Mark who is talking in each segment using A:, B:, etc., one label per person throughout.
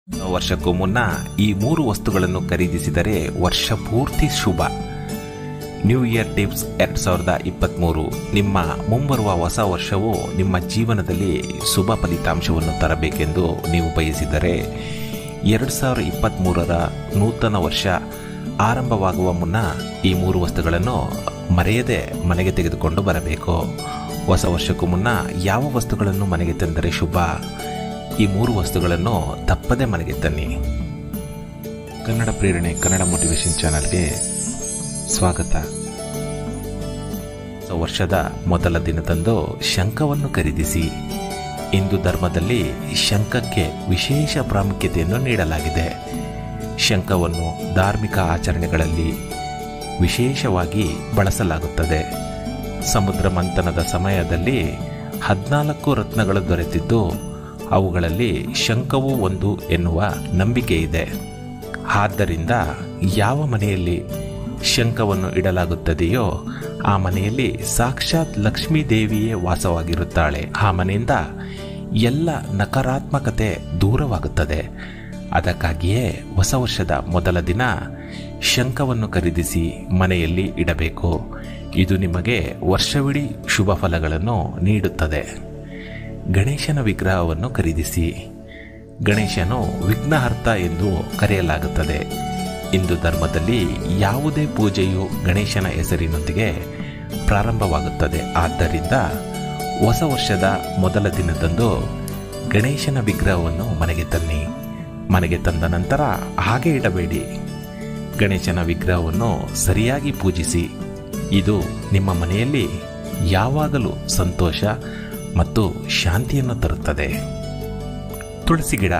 A: ವರ್ಷಕ್ಕೂ ಮುನ್ನ ಈ ಮೂರು ವಸ್ತುಗಳನ್ನು ಖರೀದಿಸಿದರೆ ವರ್ಷ ಪೂರ್ತಿ ಶುಭ ನ್ಯೂ ಇಯರ್ ಟಿಪ್ಸ್ ಎರಡ್ ಸಾವಿರದ ಇಪ್ಪತ್ತ್ಮೂರು ನಿಮ್ಮ ಮುಂಬರುವ ಹೊಸ ವರ್ಷವು ನಿಮ್ಮ ಜೀವನದಲ್ಲಿ ಶುಭ ಫಲಿತಾಂಶವನ್ನು ತರಬೇಕೆಂದು ನೀವು ಬಯಸಿದರೆ ಎರಡು ಸಾವಿರ ಇಪ್ಪತ್ತ್ಮೂರರ ನೂತನ ವರ್ಷ ಆರಂಭವಾಗುವ ಮುನ್ನ ಈ ಮೂರು ವಸ್ತುಗಳನ್ನು ಮರೆಯದೆ ಮನೆಗೆ ತೆಗೆದುಕೊಂಡು ಬರಬೇಕು ಹೊಸ ವರ್ಷಕ್ಕೂ ಮುನ್ನ ಯಾವ ವಸ್ತುಗಳನ್ನು ಮನೆಗೆ ತಂದರೆ ಶುಭ ಈ ಮೂರು ವಸ್ತುಗಳನ್ನು ತಪ್ಪದೆ ಮನೆಗೆ ತನ್ನಿ ಕನ್ನಡ ಪ್ರೇರಣೆ ಕನ್ನಡ ಮೋಟಿವೇಶನ್ ಚಾನಲ್ಗೆ ಸ್ವಾಗತ ಹೊಸ ವರ್ಷದ ಮೊದಲ ದಿನದಂದು ಶಂಖವನ್ನು ಖರೀದಿಸಿ ಹಿಂದೂ ಧರ್ಮದಲ್ಲಿ ಶಂಖಕ್ಕೆ ವಿಶೇಷ ಪ್ರಾಮುಖ್ಯತೆಯನ್ನು ನೀಡಲಾಗಿದೆ ಶಂಖವನ್ನು ಧಾರ್ಮಿಕ ಆಚರಣೆಗಳಲ್ಲಿ ವಿಶೇಷವಾಗಿ ಬಳಸಲಾಗುತ್ತದೆ ಸಮುದ್ರ ಮಂಥನದ ಸಮಯದಲ್ಲಿ ಹದಿನಾಲ್ಕು ರತ್ನಗಳು ದೊರೆತಿದ್ದು ಅವುಗಳಲ್ಲಿ ಶಂಖವೂ ಒಂದು ಎನ್ನುವ ನಂಬಿಕೆ ಇದೆ ಆದ್ದರಿಂದ ಯಾವ ಮನೆಯಲ್ಲಿ ಶಂಖವನ್ನು ಇಡಲಾಗುತ್ತದೆಯೋ ಆ ಮನೆಯಲ್ಲಿ ಸಾಕ್ಷಾತ್ ಲಕ್ಷ್ಮೀ ದೇವಿಯೇ ವಾಸವಾಗಿರುತ್ತಾಳೆ ಆ ಮನೆಯಿಂದ ಎಲ್ಲ ನಕಾರಾತ್ಮಕತೆ ದೂರವಾಗುತ್ತದೆ ಅದಕ್ಕಾಗಿಯೇ ಹೊಸ ವರ್ಷದ ಮೊದಲ ದಿನ ಶಂಖವನ್ನು ಖರೀದಿಸಿ ಮನೆಯಲ್ಲಿ ಇಡಬೇಕು ಇದು ನಿಮಗೆ ವರ್ಷವಿಡೀ ಶುಭ ಫಲಗಳನ್ನು ನೀಡುತ್ತದೆ ಗಣೇಶನ ವಿಗ್ರಹವನ್ನು ಖರೀದಿಸಿ ಗಣೇಶನು ವಿಘ್ನಹರ್ತ ಎಂದು ಕರೆಯಲಾಗುತ್ತದೆ ಹಿಂದೂ ಧರ್ಮದಲ್ಲಿ ಯಾವುದೇ ಪೂಜೆಯು ಗಣೇಶನ ಹೆಸರಿನೊಂದಿಗೆ ಪ್ರಾರಂಭವಾಗುತ್ತದೆ ಆದ್ದರಿಂದ ಹೊಸ ವರ್ಷದ ಮೊದಲ ದಿನದಂದು ಗಣೇಶನ ವಿಗ್ರಹವನ್ನು ಮನೆಗೆ ತನ್ನಿ ಮನೆಗೆ ತಂದ ನಂತರ ಹಾಗೆ ಇಡಬೇಡಿ ಗಣೇಶನ ವಿಗ್ರಹವನ್ನು ಸರಿಯಾಗಿ ಪೂಜಿಸಿ ಇದು ನಿಮ್ಮ ಮನೆಯಲ್ಲಿ ಯಾವಾಗಲೂ ಸಂತೋಷ ಮತ್ತು ಶಾಂತಿಯನ್ನು ತರುತ್ತದೆ ತುಳಸಿ ಗಿಡ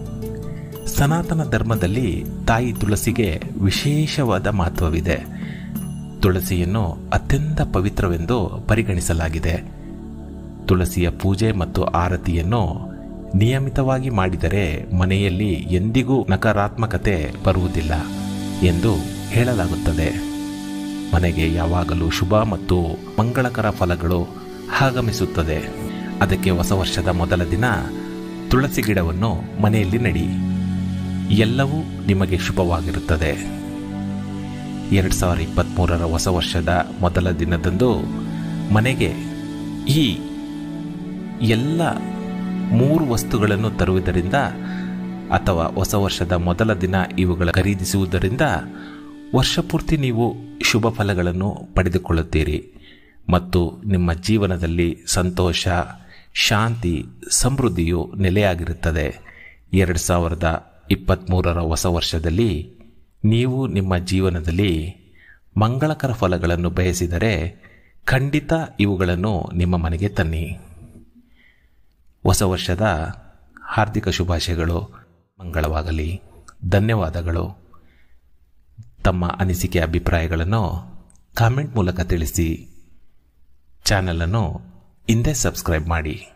A: ಸನಾತನ ಧರ್ಮದಲ್ಲಿ ತಾಯಿ ತುಳಸಿಗೆ ವಿಶೇಷವಾದ ಮಹತ್ವವಿದೆ ತುಳಸಿಯನ್ನು ಅತ್ಯಂತ ಪವಿತ್ರವೆಂದು ಪರಿಗಣಿಸಲಾಗಿದೆ ತುಳಸಿಯ ಪೂಜೆ ಮತ್ತು ಆರತಿಯನ್ನು ನಿಯಮಿತವಾಗಿ ಮಾಡಿದರೆ ಮನೆಯಲ್ಲಿ ಎಂದಿಗೂ ನಕಾರಾತ್ಮಕತೆ ಬರುವುದಿಲ್ಲ ಎಂದು ಹೇಳಲಾಗುತ್ತದೆ ಮನೆಗೆ ಯಾವಾಗಲೂ ಶುಭ ಮತ್ತು ಮಂಗಳಕರ ಫಲಗಳು ಆಗಮಿಸುತ್ತದೆ ಅದಕ್ಕೆ ಹೊಸ ವರ್ಷದ ಮೊದಲ ದಿನ ತುಳಸಿ ಗಿಡವನ್ನು ಮನೆಯಲ್ಲಿ ನಡಿ ಎಲ್ಲವೂ ನಿಮಗೆ ಶುಭವಾಗಿರುತ್ತದೆ ಎರಡು ಸಾವಿರ ಇಪ್ಪತ್ತ್ಮೂರರ ಹೊಸ ವರ್ಷದ ಮೊದಲ ದಿನದಂದು ಮನೆಗೆ ಈ ಎಲ್ಲ ಮೂರು ವಸ್ತುಗಳನ್ನು ತರುವುದರಿಂದ ಅಥವಾ ಹೊಸ ವರ್ಷದ ಮೊದಲ ದಿನ ಇವುಗಳ ಖರೀದಿಸುವುದರಿಂದ ವರ್ಷಪೂರ್ತಿ ನೀವು ಶುಭ ಫಲಗಳನ್ನು ಪಡೆದುಕೊಳ್ಳುತ್ತೀರಿ ಮತ್ತು ನಿಮ್ಮ ಜೀವನದಲ್ಲಿ ಸಂತೋಷ ಶಾಂತಿ ಸಮೃದ್ಧಿಯು ನೆಲೆಯಾಗಿರುತ್ತದೆ ಎರಡು ಸಾವಿರದ ಇಪ್ಪತ್ತ್ಮೂರರ ಹೊಸ ವರ್ಷದಲ್ಲಿ ನೀವು ನಿಮ್ಮ ಜೀವನದಲ್ಲಿ ಮಂಗಳಕರ ಫಲಗಳನ್ನು ಬಯಸಿದರೆ ಖಂಡಿತ ಇವುಗಳನ್ನು ನಿಮ್ಮ ಮನೆಗೆ ತನ್ನಿ ಹೊಸ ವರ್ಷದ ಹಾರ್ದಿಕ ಶುಭಾಶಯಗಳು ಮಂಗಳವಾಗಲಿ ಧನ್ಯವಾದಗಳು ತಮ್ಮ ಅನಿಸಿಕೆ ಅಭಿಪ್ರಾಯಗಳನ್ನು ಕಾಮೆಂಟ್ ಮೂಲಕ ತಿಳಿಸಿ ಚಾನಲನ್ನು ಹಿಂದೆ ಸಬ್ಸ್ಕ್ರೈಬ್ ಮಾಡಿ